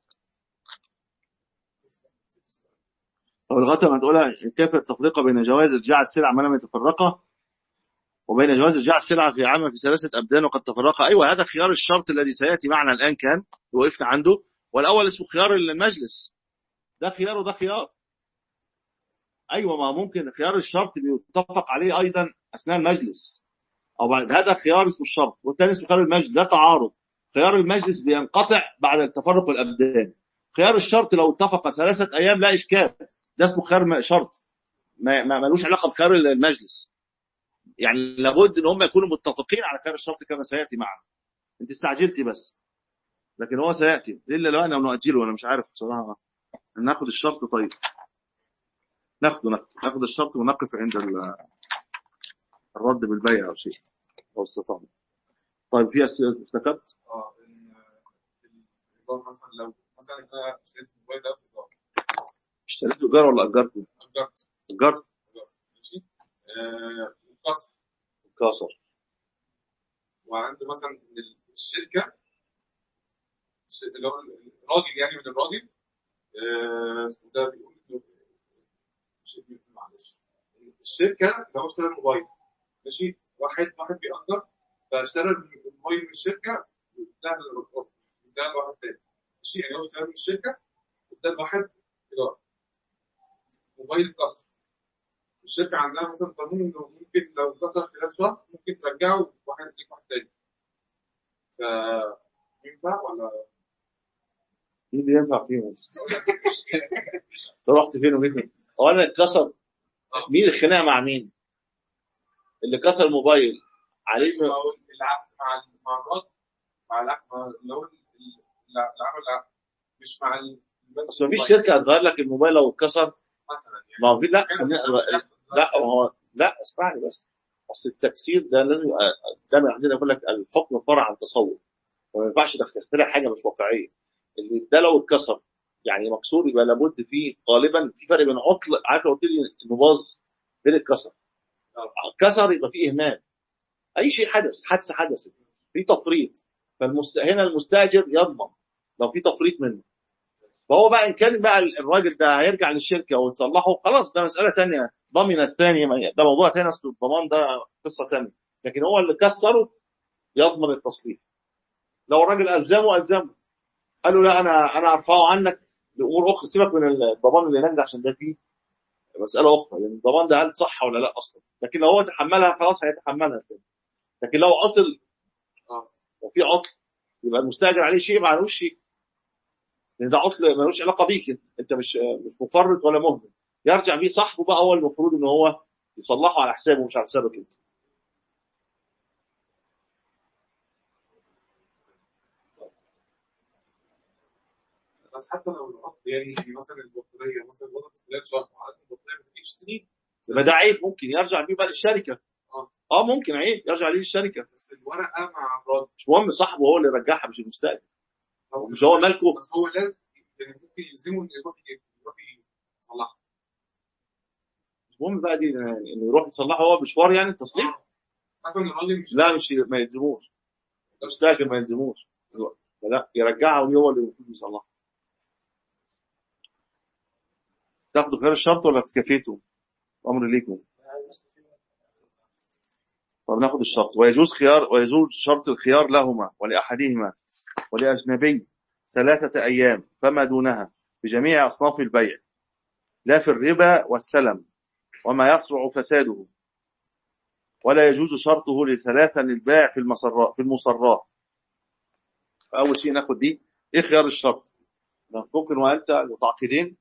طب لغايه ما تقولها كيف التفرقه بين جواز ارجاع السلع ما لم يتفرقا وبين جواز ارجاع السلع في عامه في ثلاثه ابدان وقد تفرقا ايوه هذا خيار الشرط الذي سياتي معنا الان كان وقفنا عنده والاول اسمه خيار المجلس ده خيار وده خيار ايوه ما ممكن خيار الشرط بيتفق عليه ايضا اثناء المجلس او بعد هذا خيار اسمه الشرط والثاني اسمه خيار المجلس ده تعارض خيار المجلس بينقطع بعد تفرق الابدان خيار الشرط لو اتفق ثلاثه ايام لا اشكال ده اسمه خيار م- شرط ما ما- ملوش علاقه بخيار المجلس يعني لابد ان هم يكونوا متفقين على خيار الشرط كما سياتي معنا انت استعجلتي بس لكن هو سياتي الا لو انا نؤجله انا مش عارف بصراحه ناخد الشرط طيب ناخده ناخده ناخد الشرط ونقف عند ال- الرد بالبيع او شيء او استطاعه طيب في اسئله افتكرت
اه ان الايجار مثلا لو مثلا انا اشتريت موبايل ده بايجار
اشتريته ايجار ولا اجرته؟
اجرت
اجرت
اجرت ماشي آه، وكسر
كسر
وعنده مثلا إن الشركه الش- اللي هو الراجل يعني من الراجل آه، اسمه ده بيقول انه مش معلش الشركه اللي هو اشترى الموبايل ماشي واحد واحد بيأجر فاشترى الموبايل من الشركه واداها للراجل واداها لواحد تاني ماشي يعني هو اشترى من الشركه واداها لواحد ايجار موبايل اتكسر الشركه عندها مثلا قانون انه ممكن لو اتكسر خلال شهر ممكن ترجعه واحد ليك واحد تاني ف ينفع ولا
مين اللي ينفع فيهم؟ رحت فين وجيت منين؟ هو انا اتكسر مين الخناقه مع مين؟ اللي كسر الموبايل عليه م-
أو العقد مع ال- مع الراجل مع العقد مع اللي هو ال- ال- اللي عمل العقد مش مع ال- بس
بس مفيش
الموبايل.
شركه هتغير لك الموبايل لو اتكسر
مثلا يعني
ما هو في لا
كان-
خلينا- لا ما هو لا اسمعني بس اصل التفسير ده لازم يبقى دايما عندنا يقول لك الحكم فرع عن تصور وما ينفعش تخترع حاجه مش واقعيه اللي ده لو اتكسر يعني مكسور يبقى لابد فيه غالبا في فرق بين عطل عارف لو قلت لي انه باظ غير الكسر اتكسر يبقى فيه اهمال اي شيء حدث حادثه حدثت في تفريط فالمست... هنا المستاجر يضمن لو في تفريط منه فهو بقى ان كان بقى الراجل ده هيرجع للشركه وتصلحه خلاص ده مساله تانية ضمن الثاني ده موضوع تاني اصل الضمان ده قصه تانية لكن هو اللي كسره يضمن التصليح لو الراجل الزمه الزمه قال له لا انا انا ارفعه عنك لامور اخرى سيبك من الضمان اللي هناك ده عشان ده فيه مساله اخرى لان الضمان ده هل صح ولا لا اصلا لكن لو هو تحملها خلاص هيتحملها تاني. لكن لو عطل
اه
وفي عطل يبقى المستاجر عليه شيء ما عليهوش شيء لان ده عطل ملوش علاقه بيك انت مش مش مفرط ولا مهمل يرجع بيه صاحبه بقى هو المفروض ان هو يصلحه على حسابه مش على حسابك انت
بس حتى لو العقد يعني مثلا البطاريه مثلا باظت خلال شهر وعارف البطاريه ما بتجيش سنين
يبقى ده عيب ممكن يرجع بيه بقى للشركه
اه.
اه ممكن عيب يرجع ليه للشركه
بس الورقه مع الراجل
مش مهم صاحبه هو اللي يرجعها مش المستاجر مش هو مالكه
بس هو لازم يعني ممكن يلزمه انه يروح يروح يصلحها
مش مهم بقى دي يعني انه يروح يصلحه هو مشوار يعني التصليح
مثلا الراجل مش
لا مش ما يلزموش المستاجر ما يلزموش لا يرجعها وهو اللي المفروض يصلحها تاخدوا غير الشرط ولا تكفيتوا امر ليكم طب ناخد الشرط ويجوز خيار ويجوز شرط الخيار لهما ولأحدهما ولأجنبي ثلاثة أيام فما دونها بجميع أصناف البيع لا في الربا والسلم وما يسرع فساده ولا يجوز شرطه لثلاثة للبائع في المصرات في المصرات أول شيء ناخد دي إيه خيار الشرط ممكن وأنت متعاقدين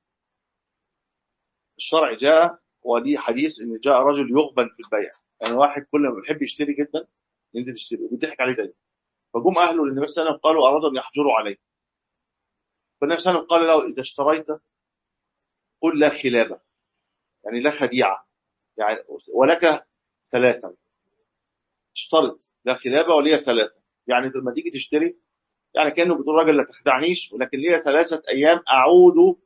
الشرع جاء ودي حديث ان جاء رجل يغبن في البيع يعني واحد كل ما بيحب يشتري جدا ينزل يشتري وبيضحك عليه دايما فجم اهله للنبي صلى الله عليه وسلم قالوا ارادوا ان يحجروا عليه فالنبي صلى الله عليه وسلم قال له اذا اشتريت قل لا خلابه يعني لا خديعه يعني ولك ثلاثا اشترط لا خلابه ولي ثلاثه يعني لما تيجي تشتري يعني كانه بتقول راجل لا تخدعنيش ولكن لي ثلاثه ايام اعود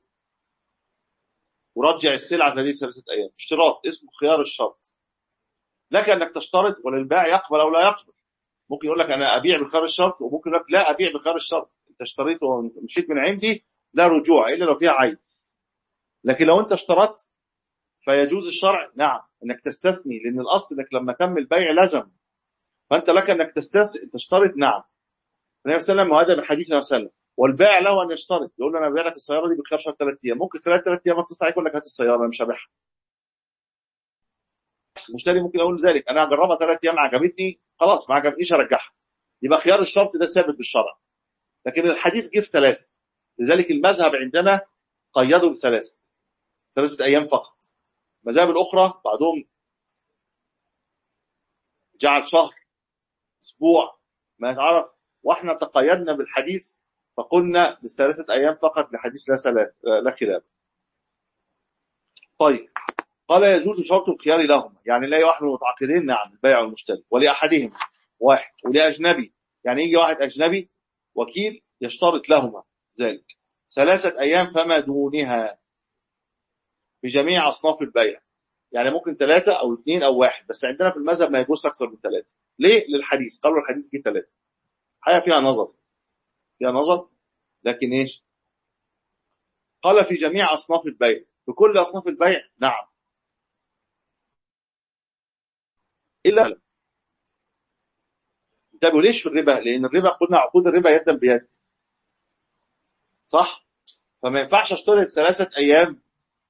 ورجع السلعه في هذه ثلاثه ايام اشتراط اسمه خيار الشرط لك انك تشترط وللبائع يقبل او لا يقبل ممكن يقول لك انا ابيع بخيار الشرط وممكن يقول لك لا ابيع بخيار الشرط انت اشتريت ومشيت من عندي لا رجوع الا لو فيها عيب لكن لو انت اشترطت فيجوز الشرع نعم انك تستثني لان الاصل انك لما تم البيع لزم فانت لك انك تستثني تشترط نعم النبي صلى الله عليه وسلم وهذا بحديث النبي صلى الله عليه وسلم والبائع له ان يشترط يقول له انا ببيع لك السياره دي بخيار شهر ثلاث ايام ممكن خلال ثلاث ايام اتصل عليك يقول لك هات السياره انا مش هبيعها المشتري ممكن يقول ذلك انا هجربها ثلاث ايام عجبتني خلاص ما عجبنيش ارجعها يبقى خيار الشرط ده ثابت بالشرع لكن الحديث جه في ثلاثه لذلك المذهب عندنا قيده بثلاثه ثلاثه ايام فقط المذاهب الاخرى بعضهم جعل شهر اسبوع ما يتعرف واحنا تقيدنا بالحديث فقلنا بالثلاثة أيام فقط لحديث لا سلا- لا خلاف طيب قال يجوز شرط الخيار لهما يعني لا واحد من المتعاقدين نعم البيع والمشتري ولأحدهم واحد ولأجنبي يعني يجي واحد أجنبي وكيل يشترط لهما ذلك ثلاثة أيام فما دونها بجميع أصناف البيع يعني ممكن ثلاثة أو اثنين أو واحد بس عندنا في المذهب ما يجوز أكثر من ثلاثة ليه؟ للحديث قالوا الحديث جه ثلاثة حاجة فيها نظر فيها نظر لكن ايش قال في جميع اصناف البيع في كل اصناف البيع نعم الا انتبهوا ليش في الربا لان الربا قلنا عقود الربا يدا بيد صح فما ينفعش اشتري ثلاثه ايام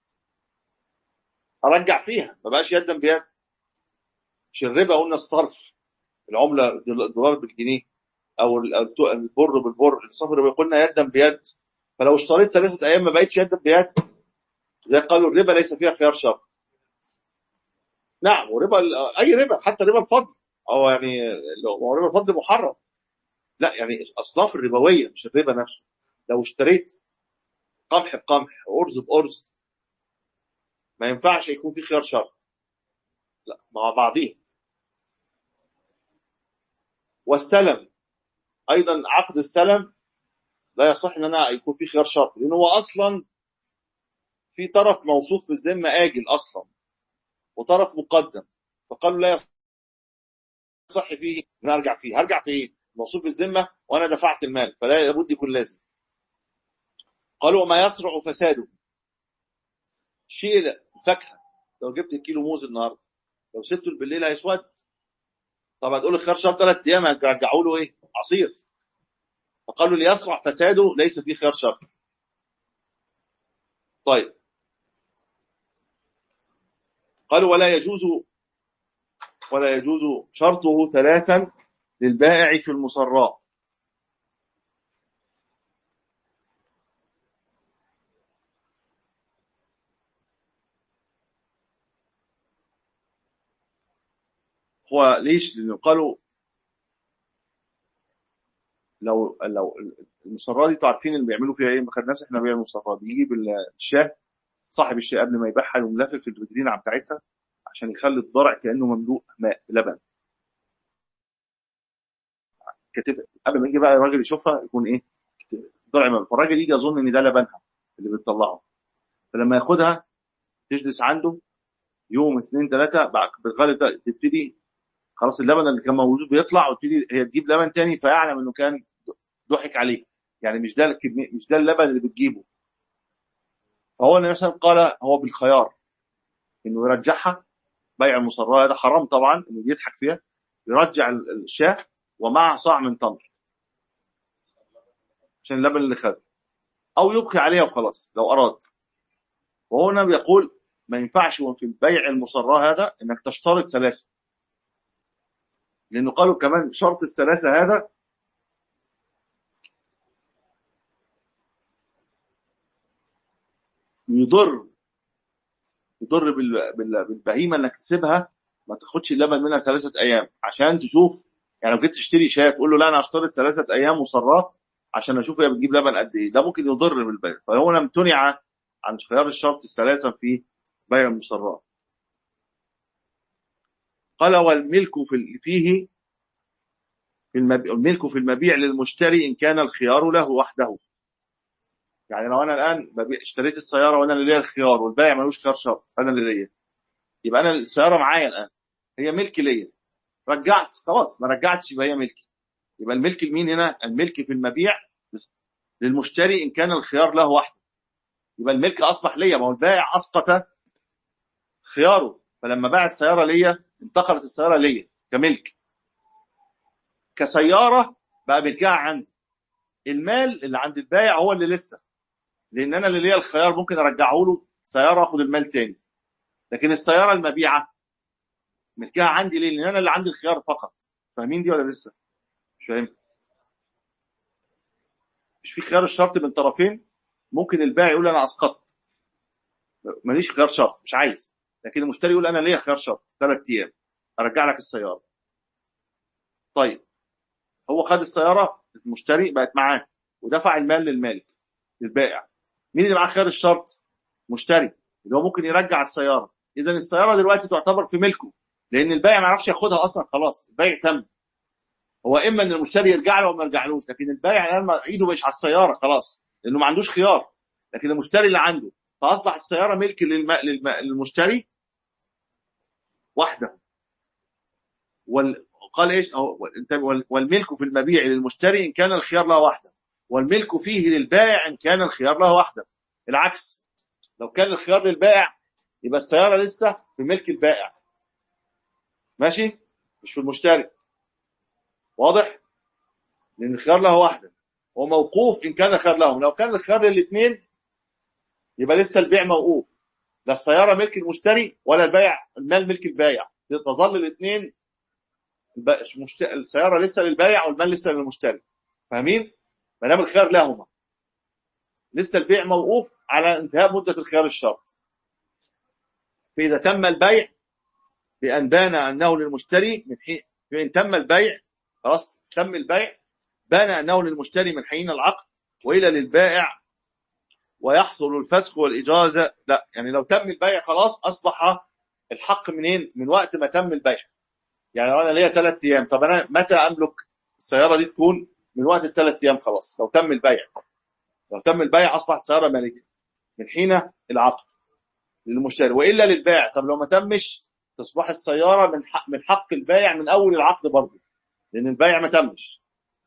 ارجع فيها ما بقاش يدا بيد مش الربا قلنا الصرف العمله الدولار بالجنيه او البر بالبر الصفر قلنا يدا بيد فلو اشتريت ثلاثه ايام ما بقتش يدا بيد زي قالوا الربا ليس فيها خيار شرط نعم وربا اي ربا حتى ربا الفضل او يعني لو ربا الفضل محرم لا يعني اصناف الربويه مش الربا نفسه لو اشتريت قمح بقمح ارز بارز ما ينفعش يكون في خيار شرط لا مع بعضهم والسلم ايضا عقد السلم لا يصح ان انا يكون في خيار شرط لان هو اصلا في طرف موصوف في الذمه اجل اصلا وطرف مقدم فقالوا لا يصح فيه ان ارجع فيه هرجع فيه موصوف بالذمه وانا دفعت المال فلا لابد يكون لازم قالوا وما يسرع فساده شيء فاكهه لو جبت كيلو موز النهارده لو سبته بالليل هيسود طب هتقول الخيار شرط ثلاث ايام هترجعوا له ايه؟ عصير فقالوا ليسرع فساده ليس فيه خيار شرط طيب قالوا ولا يجوز ولا يجوز شرطه ثلاثا للبائع في المصراء هو ليش؟ لأنه قالوا لو لو المصرات دي عارفين اللي بيعملوا فيها ايه ما خدناش احنا بيع المصرات يجيب الشاه صاحب الشاه قبل ما يبيعها يقوم لافف الفيترينا بتاعتها عشان يخلي الضرع كانه مملوء ماء لبن كاتب قبل ما يجي بقى الراجل يشوفها يكون ايه ضرع ماء فالراجل يجي يظن ان ده لبنها اللي بتطلعه فلما ياخدها تجلس عنده يوم اثنين ثلاثه بالغالب ده تبتدي خلاص اللبن اللي كان موجود بيطلع وتبتدي هي تجيب لبن تاني فيعلم انه كان ضحك عليه يعني مش ده مش ده اللبن اللي بتجيبه فهو النبي مثلا قال هو بالخيار انه يرجعها بيع المصراه ده حرام طبعا انه يضحك فيها يرجع ال- الشاه ومعها صاع من تمر عشان اللبن اللي خده او يبقي عليها وخلاص لو اراد وهنا بيقول ما ينفعش في البيع المصرى هذا انك تشترط ثلاثه لانه قالوا كمان شرط الثلاثه هذا يضر يضر بال- بال- بالبهيمه انك تسيبها ما تاخدش اللبن منها ثلاثه ايام عشان تشوف يعني لو جيت تشتري شاة تقول له لا انا هشترط ثلاثه ايام مصرات عشان اشوف هي بتجيب لبن قد ايه ده ممكن يضر بالبيع فهو امتنع عن خيار الشرط الثلاثه في بيع المصرات قال والملك في ال- فيه في المبيع الملك في المبيع للمشتري ان كان الخيار له وحده يعني لو انا الان ببيع اشتريت السياره وانا اللي ليا الخيار والبائع ملوش خيار شرط انا اللي ليا يبقى انا السياره معايا الان هي ملك ليا رجعت خلاص ما رجعتش يبقى هي ملكي يبقى الملك لمين هنا الملك في المبيع للمشتري ان كان الخيار له وحده يبقى الملك اصبح ليا ما هو البائع اسقط خياره فلما باع السياره ليا انتقلت السياره ليا كملك كسياره بقى ملكها عندي المال اللي عند البائع هو اللي لسه لان انا اللي ليا الخيار ممكن ارجعه له سياره اخد المال تاني لكن السياره المبيعه ملكها عندي ليه؟ لان انا اللي عندي الخيار فقط فاهمين دي ولا لسه؟ مش فاهم مش في خيار الشرط من طرفين ممكن البائع يقول انا اسقطت ماليش خيار شرط مش عايز لكن المشتري يقول انا ليا خيار شرط ثلاث ايام ارجع لك السياره طيب هو خد السياره المشتري بقت معاه ودفع المال للمالك للبائع مين اللي معاه خيار الشرط مشتري اللي هو ممكن يرجع السياره اذا السياره دلوقتي تعتبر في ملكه لان البائع ما يعرفش ياخدها اصلا خلاص البيع تم هو اما ان المشتري يرجع له او ما يرجعلوش لكن البائع الان ما- ايده مش على السياره خلاص لانه ما عندوش خيار لكن المشتري اللي عنده فاصبح السياره ملك للم... للم... للمشتري وحده وال... قال ايش أو... وال... والملك في المبيع للمشتري ان كان الخيار له وحده والملك فيه للبائع ان كان الخيار له وحده العكس لو كان الخيار للبائع يبقى السياره لسه في ملك البائع ماشي مش في المشتري واضح لان الخيار له وحده هو موقوف ان كان الخيار لهم لو كان الخيار للاثنين يبقى لسه البيع موقوف لا السياره ملك المشتري ولا البائع المال ملك البائع تظل الاثنين الب- مشت- السياره لسه للبائع والمال لسه للمشتري فاهمين ما دام الخيار لهما لسه البيع موقوف على انتهاء مده الخيار الشرط فاذا تم البيع بان بان انه للمشتري من حين فان تم البيع خلاص تم البيع بان انه للمشتري من حين العقد والى للبائع ويحصل الفسخ والاجازه لا يعني لو تم البيع خلاص اصبح الحق منين من وقت ما تم البيع يعني لو انا ليا ثلاث ايام طب انا متى املك السياره دي تكون من وقت الثلاث ايام خلاص لو تم البيع لو تم البيع اصبح السياره مالكه من حين العقد للمشتري والا للبائع طب لو ما تمش تصبح السياره من حق من حق البائع من اول العقد برضه لان البيع ما تمش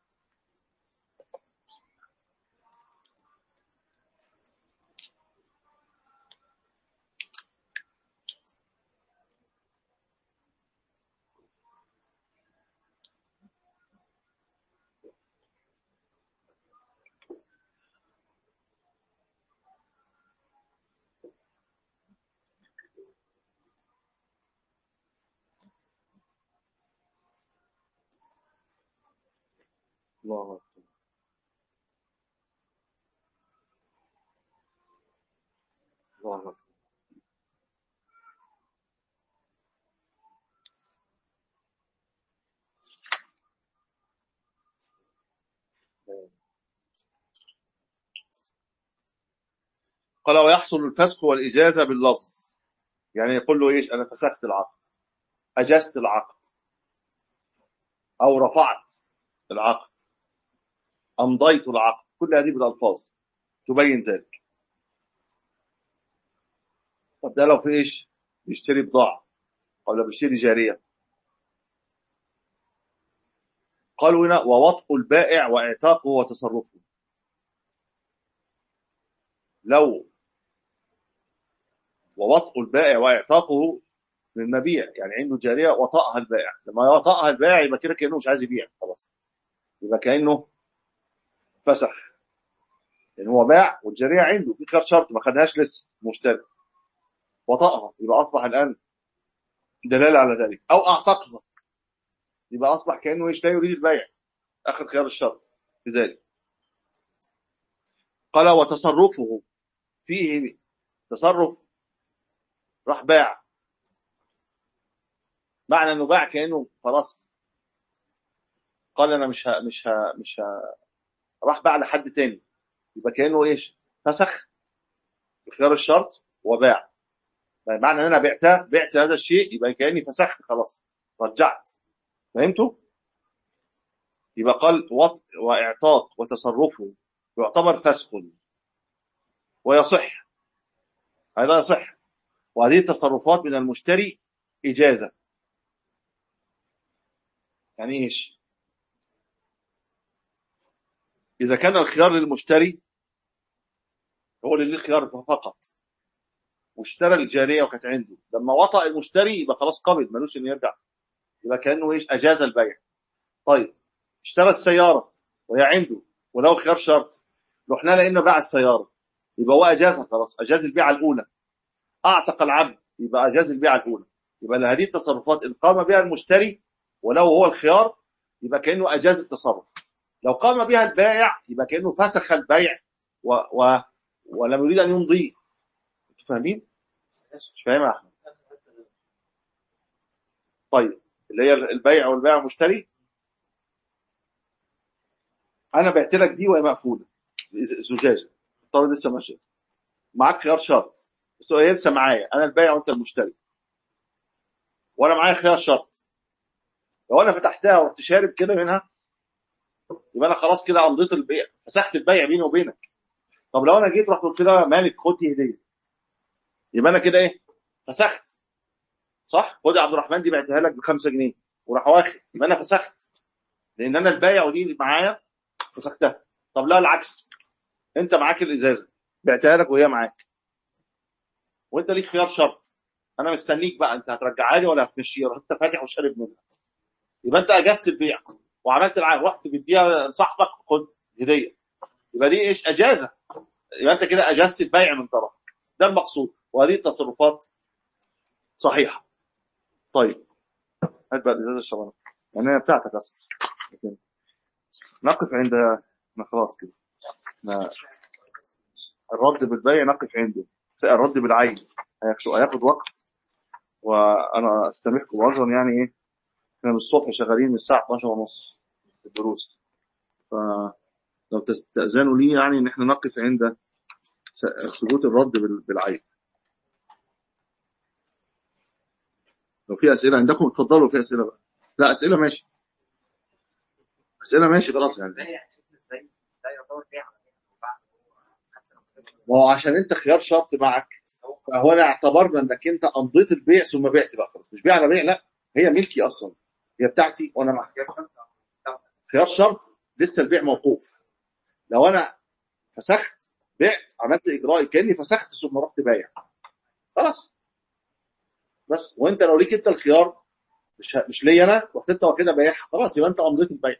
الله أكبر. الله أكبر. قال ويحصل الفسخ والإجازة باللفظ يعني يقول له إيش أنا فسخت العقد أجزت العقد أو رفعت العقد أمضيت العقد كل هذه بالألفاظ تبين ذلك طب ده لو في إيش بيشتري بضاعة ولا بيشتري جارية قالوا هنا ووطء البائع واعتاقه وتصرفه لو ووطء البائع واعتاقه للمبيع يعني عنده جاريه وطأها البائع لما وطأها البائع يبقى كده كانه مش عايز يبيع خلاص يبقى كانه فسخ يعني هو باع والجاريه عنده في خيار شرط ما خدهاش لسه مشتري وطأها يبقى اصبح الان دلاله على ذلك او اعتقها يبقى اصبح كانه ايش لا يريد البيع اخذ خيار الشرط في ذلك قال وتصرفه فيه تصرف راح باع معنى انه باع كانه خلاص قال انا مش ها مش ها مش ها راح باع لحد تاني يبقى كانه ايش فسخ خيار الشرط وباع معنى ان انا بعته بعت هذا الشيء يبقى كاني فسخت خلاص رجعت فهمتوا يبقى قال وط واعتاق وتصرفه يعتبر فسخ ويصح هذا يصح وهذه التصرفات من المشتري إجازة يعني إيش إذا كان الخيار للمشتري هو اللي ليه خيار فقط واشترى الجارية وكانت عنده لما وطأ المشتري يبقى خلاص قبض ملوش إنه يرجع يبقى كأنه إيش أجاز البيع طيب اشترى السيارة وهي عنده ولو خيار شرط رحنا لقينا باع السيارة يبقى هو أجازها خلاص أجاز البيعة الأولى أعتق العبد يبقى أجاز البيعة الأولى يبقى هذه التصرفات إن قام بها المشتري ولو هو الخيار يبقى كأنه أجاز التصرف لو قام بها البائع يبقى كأنه فسخ البيع و... و... ولم يريد أن يمضيه انتوا فاهمين؟ مش فاهم يا أحمد طيب اللي هي البيع والبيع المشتري أنا بعت لك دي وهي مقفولة زجاجة الطاولة لسه ماشية معاك خيار شرط بس هي لسه معايا أنا البائع وأنت المشتري وأنا معايا خيار شرط لو أنا فتحتها ورحت شارب كده منها يبقى أنا خلاص كده أمضيت البيع فسحت البيع بيني وبينك طب لو أنا جيت رحت قلت لها مالك خد دي هدية يبقى أنا كده إيه فسخت صح خد يا عبد الرحمن دي بعتها لك ب 5 جنيه وراح واخد يبقى أنا فسخت لأن أنا البايع ودي اللي معايا فسختها طب لا العكس انت معاك الازازه بعتها لك وهي معاك وانت ليك خيار شرط انا مستنيك بقى انت هترجعها لي ولا هتمشيها انت فاتح وشارب منها يبقى انت اجزت البيع وعملت العقد رحت بتديها لصاحبك خد هديه يبقى دي ايش اجازه يبقى انت كده اجزت البيع من طرفك ده المقصود وهذه التصرفات صحيحه طيب هات بقى الازازه الشرانه يعني هي بتاعتك اصلا نقف عند خلاص كده الرد بالبيع نقف عنده الرد بالعين هياخد وقت وانا استمعكم عذرا يعني ايه احنا من الصبح شغالين من الساعه 12 ونص في الدروس فلو تستأذنوا لي يعني ان احنا نقف عند ثبوت الرد بالعين لو في اسئله عندكم اتفضلوا في اسئله بقى لا اسئله ماشي اسئله ماشي خلاص يعني ما هو عشان انت خيار شرط معك فهو انا اعتبرنا انك انت امضيت البيع ثم بعت بقى خلاص مش بيع على بيع لا هي ملكي اصلا هي بتاعتي وانا معك خيار شرط لسه البيع موقوف لو انا فسخت بعت عملت اجراء كاني فسخت ثم رحت بايع خلاص بس وانت لو ليك انت الخيار مش مش ليا انا رحت انت واخدها بايعها خلاص يبقى انت امضيت البيع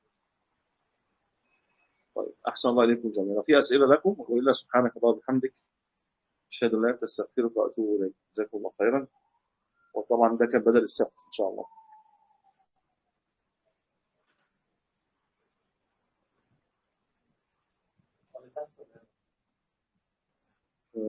طيب احسن الله اليكم جميعا في اسئله لكم والا سبحانك اللهم وبحمدك اشهد ان لا اله الا انت استغفرك واتوب اليك جزاكم الله خيرا وطبعا ده كان بدل السبت ان شاء الله
صليت